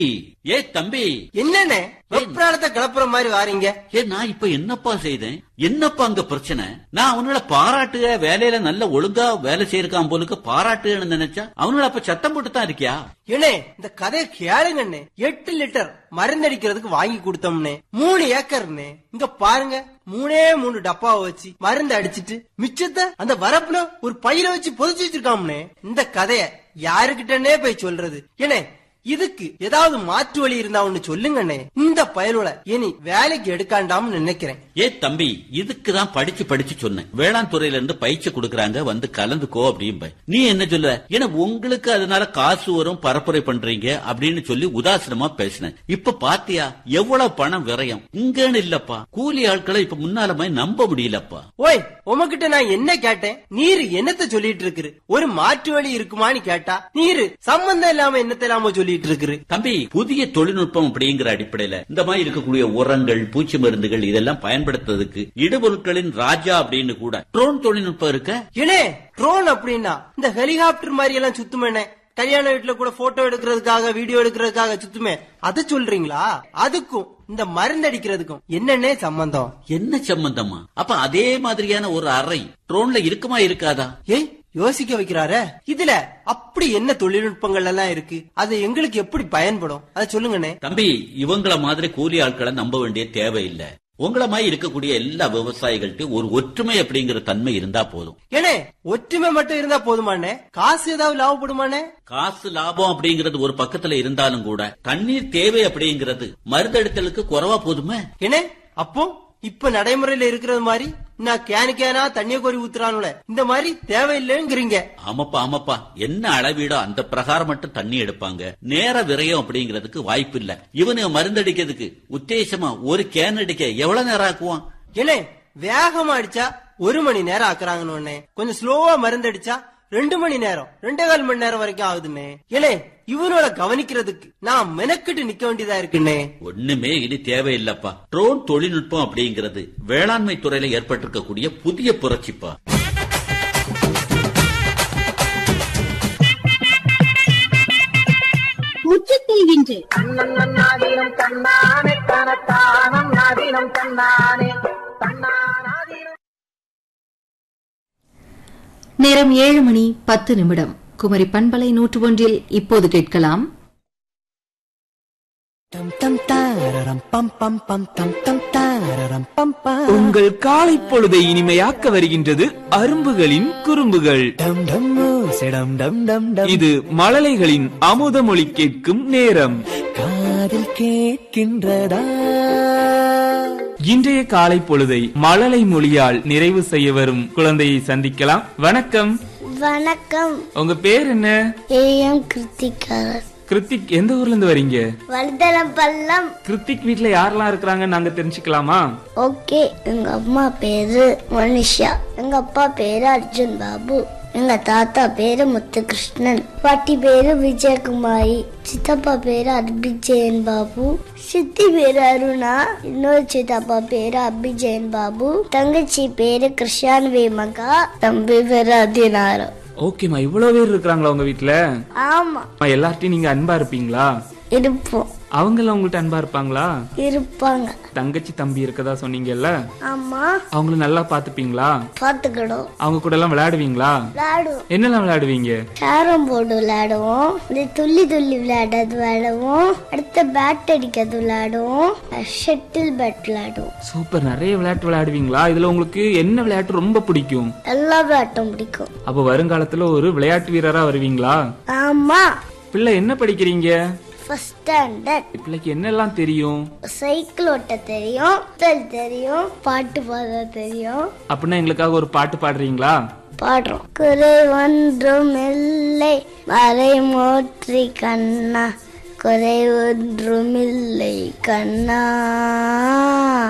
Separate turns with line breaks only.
ஏ தம்பி
என்னண்ணே வெப்ராளத்தை கிளப்புற மாதிரி வாரீங்க
ஏ நான் இப்ப என்னப்பா செய்தேன் என்னப்பா அங்க பிரச்சனை நான் அவங்கள பாராட்டுக வேலையில நல்ல ஒழுங்கா வேலை செய்யிருக்கான் போலுக்கு பாராட்டுன்னு நினைச்சா அவங்கள அப்ப சத்தம் போட்டு தான் இருக்கியா
ஏனே இந்த கதையை கேளுங்கண்ணே எட்டு லிட்டர் மருந்தடிக்கிறதுக்கு வாங்கி கொடுத்தோம்னே மூணு ஏக்கர்னே இங்க பாருங்க மூணே மூணு டப்பாவை வச்சு மருந்து அடிச்சிட்டு மிச்சத்தை அந்த வரப்புல ஒரு பையில வச்சு பொதிச்சு வச்சிருக்காம்னே இந்த கதைய யாருகிட்டனே போய் சொல்றது ஏனே இதுக்கு ஏதாவது மாற்று வழி இருந்தா ஒண்ணு சொல்லுங்கண்ணே இந்த பயலோட இனி வேலைக்கு எடுக்காண்டாம்னு நினைக்கிறேன்
ஏ தம்பி இதுக்கு தான் படிச்சு படிச்சு சொன்னேன் வேளாண் துறையில இருந்து பயிற்சி கொடுக்கறாங்க வந்து கலந்துக்கோ அப்படிம்ப நீ என்ன சொல்ல ஏன்னா உங்களுக்கு அதனால காசு வரும் பரப்புரை பண்றீங்க அப்படின்னு சொல்லி உதாசீனமா பேசினேன் இப்ப பாத்தியா எவ்வளவு பணம் விரயம் இங்கன்னு இல்லப்பா கூலி ஆட்களை இப்ப முன்னால மாதிரி நம்ப முடியலப்பா
ஓய் உமகிட்ட நான் என்ன கேட்டேன் நீர் என்னத்த சொல்லிட்டு இருக்கிற ஒரு மாற்று வழி இருக்குமான்னு கேட்டா நீர் சம்பந்தம் இல்லாம என்னத்த இல்லாம சொல்லிட்டு இருக்கிற
தம்பி புதிய தொழில்நுட்பம் அப்படிங்கிற அடிப்படையில இந்த மாதிரி இருக்கக்கூடிய உரங்கள் பூச்சி மருந்துகள் இதெல்லாம் பயன்படுத்துறதுக்கு இடுபொருட்களின் ராஜா அப்படின்னு கூட ட்ரோன் தொழில்நுட்பம் இருக்க
ஏனே ட்ரோன் அப்படின்னா இந்த ஹெலிகாப்டர் மாதிரி எல்லாம் சுத்துமேனே கல்யாண வீட்டுல கூட போட்டோ எடுக்கிறதுக்காக வீடியோ எடுக்கிறதுக்காக சுத்துமே அது சொல்றீங்களா அதுக்கும் இந்த மருந்து அடிக்கிறதுக்கும் என்னன்னே சம்பந்தம்
என்ன சம்பந்தமா அப்ப அதே மாதிரியான ஒரு அறை ட்ரோன்ல இருக்குமா இருக்காதா
ஏய் யோசிக்க வைக்கிறாரே இதுல அப்படி என்ன தொழில்நுட்பங்கள் எல்லாம் இருக்கு அது எங்களுக்கு எப்படி பயன்படும் அதை சொல்லுங்கண்ணே
தம்பி இவங்கள மாதிரி கூலி ஆட்களை நம்ப வேண்டிய தேவையில்லை உங்கள மாதிரி இருக்கக்கூடிய எல்லா விவசாயிகள்ட்டும் ஒரு ஒற்றுமை அப்படிங்கிற தன்மை இருந்தா போதும்
ஏனே ஒற்றுமை மட்டும் இருந்தா போதுமானே காசு ஏதாவது லாபப்படுமானே
காசு லாபம் அப்படிங்கிறது ஒரு பக்கத்துல இருந்தாலும் கூட தண்ணீர் தேவை அப்படிங்கிறது மருந்தெடுத்தலுக்கு குறைவா போதுமே
ஏனே அப்போ இப்ப நடைமுறையில இருக்கிறது மாதிரி நான் கேனு கேனா தண்ணிய கோரி ஊத்துறானுல இந்த மாதிரி தேவையில்லைங்கிறீங்க
ஆமாப்பா ஆமாப்பா என்ன அளவீடோ அந்த பிரகாரம் மட்டும் தண்ணி எடுப்பாங்க நேர விரயம் அப்படிங்கிறதுக்கு வாய்ப்பு இல்ல இவனு மருந்தடிக்கிறதுக்கு உத்தேசமா ஒரு கேன் அடிக்க எவ்வளவு நேரம் ஆக்குவான்
ஏனே வேகமா அடிச்சா ஒரு மணி நேரம் ஆக்குறாங்கன்னு உடனே கொஞ்சம் ஸ்லோவா மருந்து அடிச்சா ரெண்டு மணி நேரம் ரெண்டே கால் மணி நேரம் வரைக்கும் ஆகுதுண்ணே ஏனே இவனோட கவனிக்கிறதுக்கு நான் மெனக்கிட்டு நிக்க வேண்டியதா இருக்குண்ணே
ஒண்ணுமே இனி தேவையில்லப்பா ட்ரோன் தொழில்நுட்பம் அப்படிங்கிறது வேளாண்மை துறையில ஏற்பட்டிருக்கக்கூடிய புதிய புரட்சிப்பா
முற்றத்தில் இன்று
நாதீனம் தன்னானே தனத்தானம் நாதீனம் தன்னானே தன்னானாதீனம்
நேரம் ஏழு மணி பத்து நிமிடம் குமரி பண்பலை நூற்று ஒன்றில் இப்போது கேட்கலாம்
உங்கள் காலை பொழுதை இனிமையாக்க வருகின்றது அரும்புகளின் குறும்புகள் இது மழலைகளின் அமுத மொழி கேட்கும் நேரம்
காதில் கேட்கின்றதா
இன்றைய காலை பொழுதை மழலை மொழியால் நிறைவு செய்ய வரும் குழந்தையை சந்திக்கலாம் வணக்கம்
வணக்கம்
உங்க பேர் என்ன
ஏஎம் கிருத்திகா
கிருத்திக் எந்த ஊர்ல இருந்து வரீங்க
வல்தலம் பள்ளம்
கிருத்திக் வீட்ல யாரெல்லாம் இருக்கிறாங்க நாங்க தெரிஞ்சுக்கலாமா
ஓகே எங்க அம்மா பேரு மனிஷா எங்க அப்பா பேரு அர்ஜுன் பாபு எங்க தாத்தா பேரு முத்துகிருஷ்ணன் பாட்டி பேரு விஜயகுமாரி சித்தப்பா பேரு அபிஜெயன் பாபு சித்தி பேரு அருணா இன்னொரு சித்தப்பா பேரு அபிஜெயன் பாபு தங்கச்சி பேரு கிருஷ்ணான்வி மகா தம்பி பேரு அதினாரம்
ஓகேம்மா இவ்வளவு பேர் இருக்கிறாங்களா உங்க வீட்ல
ஆமா
அம்மா, எல்லார்ட்டையும் நீங்க அன்பா இருப்பீங்களா
இருப்போம்
அவங்கள உங்கள்ட்ட அன்பா இருப்பாங்களா
இருப்பாங்க
தங்கச்சி தம்பி இருக்கதா சொன்னீங்கல்ல
ஆமா
அவங்கள நல்லா பாத்துப்பீங்களா
பாத்துக்கிடும்
அவங்க கூட எல்லாம் விளையாடுவீங்களா
விளையாடுவோம்
என்னெல்லாம் விளையாடுவீங்க
கேரம் போர்டு விளையாடுவோம் இந்த துள்ளி துள்ளி விளையாடுறது விளையாடுவோம் அடுத்த பேட் அடிக்கிறது விளையாடுவோம் ஷட்டில் பேட் விளையாடுவோம்
சூப்பர் நிறைய விளையாட்டு விளையாடுவீங்களா இதுல உங்களுக்கு என்ன விளையாட்டு ரொம்ப பிடிக்கும்
எல்லா விளையாட்டும் பிடிக்கும்
அப்ப வருங்காலத்துல ஒரு விளையாட்டு வீரரா வருவீங்களா
ஆமா
பிள்ளை என்ன படிக்கிறீங்க
ஃபர்ஸ்ட் ஸ்டாண்டர்ட்
பிள்ளைக்கு என்னெல்லாம் தெரியும்
சைக்கிள் ஓட்ட தெரியும் நீச்சல் தெரியும் பாட்டு பாட தெரியும்
அப்படின்னா எங்களுக்காக ஒரு பாட்டு பாடுறீங்களா
பாடுறோம் குறை ஒன்றும் இல்லை மறை மோற்றி கண்ணா குறை ஒன்றுமில்லை கண்ணா